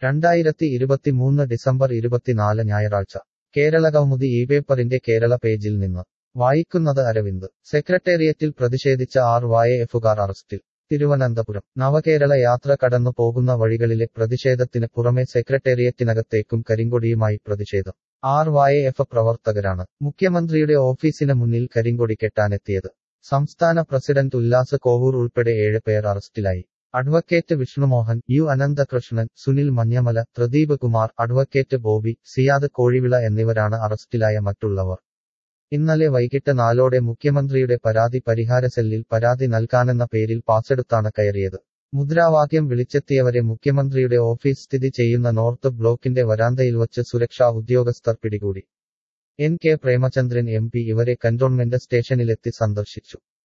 രണ്ടായിരത്തി ഇരുപത്തിമൂന്ന് ഡിസംബർ ഇരുപത്തിനാല് ഞായറാഴ്ച കേരള കൗമുദി ഈ പേപ്പറിന്റെ കേരള പേജിൽ നിന്ന് വായിക്കുന്നത് അരവിന്ദ് സെക്രട്ടേറിയറ്റിൽ പ്രതിഷേധിച്ച ആർ വായ എഫുകാർ അറസ്റ്റിൽ തിരുവനന്തപുരം നവകേരള യാത്ര കടന്നു പോകുന്ന വഴികളിലെ പ്രതിഷേധത്തിന് പുറമെ സെക്രട്ടേറിയറ്റിനകത്തേക്കും കരിങ്കൊടിയുമായി പ്രതിഷേധം ആർ വായ എഫ് പ്രവർത്തകരാണ് മുഖ്യമന്ത്രിയുടെ ഓഫീസിന് മുന്നിൽ കരിങ്കൊടി കെട്ടാനെത്തിയത് സംസ്ഥാന പ്രസിഡന്റ് ഉല്ലാസ് കോവൂർ ഉൾപ്പെടെ ഏഴ് പേർ അറസ്റ്റിലായി advocate Vishnumohan U Ananthakrishnan Sunil Manjamala Pradeep Kumar advocate Bobby Siyad Kozhivila എന്നിവരാണ് അറസ്റ്റിലായ മറ്റുള്ളവർ ഇന്നലെ വൈകിട്ട് നാലോടെ മുഖ്യമന്ത്രിയുടെ പരാതി പരിഹാര സെല്ലിൽ പരാതി നൽകാനെന്ന പേരിൽ പാസെടുത്താണ് കയറിയത് മുദ്രാവാക്യം വിളിച്ചെത്തിയവരെ മുഖ്യമന്ത്രിയുടെ ഓഫീസ് സ്ഥിതി ചെയ്യുന്ന നോർത്ത് ബ്ലോക്കിന്റെ വരാന്തയിൽ വച്ച് സുരക്ഷാ ഉദ്യോഗസ്ഥർ പിടികൂടി N K Premachandran M P ഇവരെ കന്റോൺമെന്റ് സ്റ്റേഷനിലെത്തി സന്ദർശിച്ചു